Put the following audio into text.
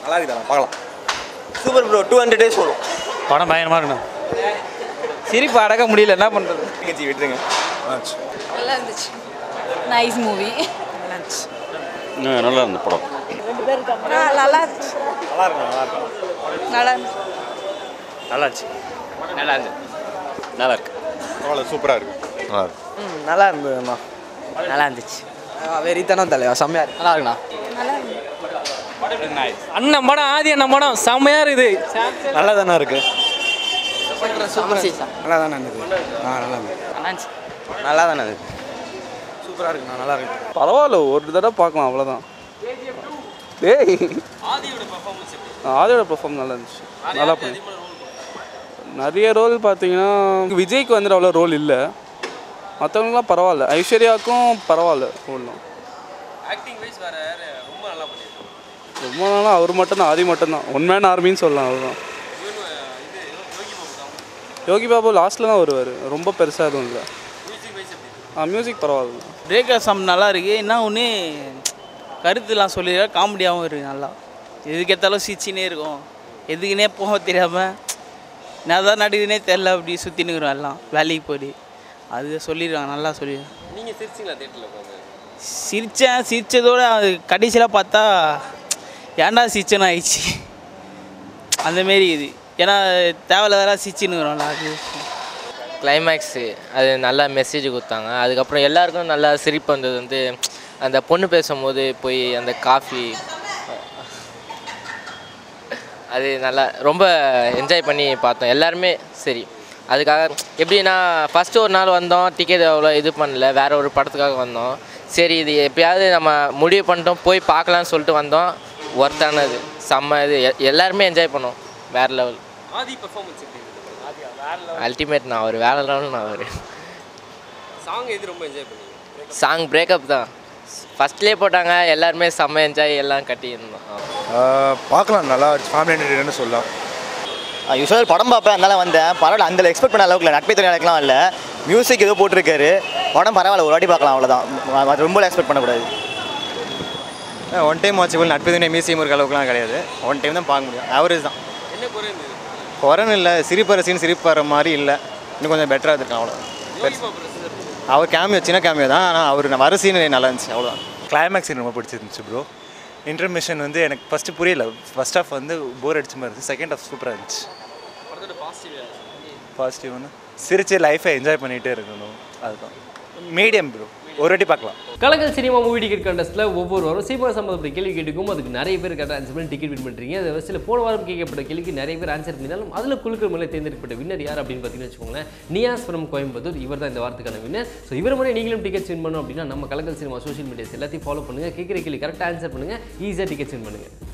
நல்லா இருக்குதா பார்க்கலாம் super bro two hundred days வரும் படம் பயங்கரமாக இருக்கணும் சிரிப்பு அடக்க முடியல என்ன பண்ணுறது தங்கச்சி விட்டுருங்க நல்லா இருந்துச்சு நைஸ் மூவி நல்லா இருந்த படம் நல்லா இருந்துச்சு நல்லா இருக்கும் நல்லா இருக்கும் நல்லா இருந்துச்சு நல்லா இருந்துச்சு நல்லா இருந்து நல்லா இருக்கு பரவாயில்ல சூப்பராக இருக்கு நல்லா இருக்கு நல்லா இருந்ததுண்ணா நல்லா இருந்துச்சு வெறித்தனம் தலைவா செம்மையா இருக்கு நல்லா இருக்குண்ணா நல்லா இருந்துச்சு அண்ணன் படம் ஆதி அண்ணன் படம் செம்மையா இருக்குது நல்லா தானே இருக்கு நல்லா தானே இருந்தது ஆ நல்லா இருந்தது நல்லா தானே இருந்தது சூப்பராக இருக்குண்ணா நல்லா இருக்கு பரவாயில்ல ஒரு தடவை பார்க்கலாம் அவ்வளோதான் டேய் ஆதியோட பெர்ஃபார்ம் நல்லா இருந்துச்சு நல்லா பண்ணி நிறைய ரோல் பார்த்தீங்கன்னா விஜய்க்கு வந்துட்டு அவ்வளோ ரோல் இல்லை மற்றவங்களாம் பரவாயில்ல ஐஸ்வர்யாவுக்கும் பரவாயில்ல ரோல்லாம் ரொம்ப நாளாக அவர் மட்டும்தான் ஆதி மட்டும்தான் ஒன் மேன் ஆர்மின்னு சொல்லலாம் அவர்தான் யோகி பாபு லாஸ்ட்டில் தான் வருவார் ரொம்ப பெருசாக எதுவும் இல்லை ஆ மியூசிக் பரவாயில்ல பிரேக்கர் சாங் நல்லா இருக்குது என்ன ஒன்று கருத்துலாம் சொல்லிடுற காமெடியாகவும் இருக்குது நல்லா எதுக்கு ஏற்றாலும் சிரிச்சினே இருக்கும் எதுக்குன்னே போக தெரியாமல் நான் தான் நடுக்குதுனே தெரில அப்படி சுற்றினுக்குறோம் எல்லாம் வேலைக்கு போய் அது சொல்லிடுவாங்க நல்லா சொல்லிடுவாங்க நீங்கள் சிரிச்சிங்களா தேட்டரில் உட்காந்து சிரித்தேன் சிரித்ததோட அது கடைசியில் பார்த்தா ஏன்டா சிரிச்சேன்னு ஆயிடுச்சு அந்தமாரி இது ஏன்னா தேவையில்லாதான் சிரிச்சுன்னுக்குறோம்ல அது கிளைமேக்ஸு அது நல்லா மெசேஜ் கொடுத்தாங்க அதுக்கப்புறம் எல்லாருக்கும் நல்லா சிரிப்பு வந்தது வந்து அந்த பொண்ணு பேசும்போது போய் அந்த காஃபி அது நல்லா ரொம்ப என்ஜாய் பண்ணி பார்த்தோம் எல்லாருமே சரி அதுக்காக எப்படின்னா ஃபஸ்ட்டு ஒரு நாள் வந்தோம் டிக்கெட் அவ்வளோ இது பண்ணல வேற ஒரு படத்துக்காக வந்தோம் சரி இது எப்பயாவது நம்ம முடிவு பண்ணிட்டோம் போய் பார்க்கலான்னு சொல்லிட்டு வந்தோம் ஒர்த்தானது செம்ம இது எ- எல்லாருமே என்ஜாய் பண்ணோம் வேறு லெவல் ஆதி பெர்ஃபார்மன்ஸ் எப்படி இருந்தது அல்டிமேட் நான் அவர் வேற லெவல் நான் அவர் சாங் எது ரொம்ப என்ஜாய் பண்ணீங்க சாங் பிரேக்கப் தான் ஃபஸ்ட்லேயே போட்டாங்க எல்லாருமே செம்ம என்ஜாய் எல்லாம் கட்டியிருந்தோம் பார்க்கலாம் நல்லா ஃபேமிலி என்டர்டைனர் சொல்லலாம் யூஸ்வலாக படம் பார்ப்பேன் அதனால வந்தேன் பரவாயில்ல அந்த எக்ஸ்பெக்ட் பண்ண அளவுக்கு இல்லை நட்பை துணை எனக்குலாம் இல்லை மியூசிக் ஏதோ போட்டிருக்காரு படம் பரவாயில்ல ஒரு வாட்டி பார்க்கலாம் அவ்வளோதான் ம- ம- ரொம்ப எக்ஸ்பெக்ட் பண்ணக்கூடாது ஒன் டைம் வாட்சபிள் நட்பை துணை மியூசியம் இருக்க அளவுக்குலாம் கிடையாது ஒன் டைம் தான் பார்க்க முடியும் ஆவரேஜ் தான் என்ன குறை இருந்தது குறைன்னு இல்லை சிரிப்பற சீன் சிரிப்பற மாதிரி இல்லை இன்னும் கொஞ்சம் பெட்டராக இருக்கான் அவ்வளோ யோகி பாபு ரசிகர் அவர் கேமியோ சின்ன கேமியோ தான் ஆனால் அவர் வர சீன் நல்லா இருந்துச்சு அவ்வளோதான் கிளைமேக்ஸ் எனக்கு ரொம்ப பிடிச்சிருந்துச்சு ப்ரோ இன்டர்மிஷன் வந்து எனக்கு ஃபஸ்ட்டு புரியல ஃபர்ஸ்ட் ஹாஃப் வந்து போர் அடிச்ச மாதிரி இருந்துச்சு செகண்ட் ஹாஃப் சூப்பராக இருந்துச்சு படத்தோட பாசிட்டிவ் பாசிட்டிவ் ஒன்று சிரிச்சு லைஃப்பை என்ஜாய் பண்ணிகிட்டே இருக்கணும் அதுதான் மீடியம் ப்ரோ ஒரு வாட்டி பார்க்கலாம் கலக்கல் சினிமா மூவி டிக்கெட் கண்டஸ்ட்டில் ஒவ்வொரு வாரம் சீமா சம்மந்தப்பட்ட கேள்வி கேட்டுக்கும் அதுக்கு நிறைய பேர் கரெக்டாக ஆன்சர் பண்ணி டிக்கெட் வின் பண்ணுறீங்க அது வரிசையில் போன வாரம் கேட்கப்பட்ட கேள்விக்கு நிறைய பேர் ஆன்சர் பண்ணினாலும் அதில் குழுக்கள் மேலே தேர்ந்தெடுக்கப்பட்ட வின்னர் யார் அப்படின்னு பார்த்தீங்கன்னு வச்சுக்கோங்களேன் நியாஸ் ஃப்ரம் கோயம்புத்தூர் இவர் தான் இந்த வாரத்துக்கான வின்னர் ஸோ இவர் மாதிரி நீங்களும் டிக்கெட்ஸ் வின் பண்ணணும் அப்படின்னா நம்ம கலக்கல் சினிமா சோஷியல் மீடியாஸ் எல்லாத்தையும் ஃபாலோ பண்ணுங்கள் கேட்குற கேள்வி கரெக்டாக ஆன்சர் பண்ணுங்கள் ஈஸியாக டிக்கெட்ஸ் வின் பண்ணுங்கள்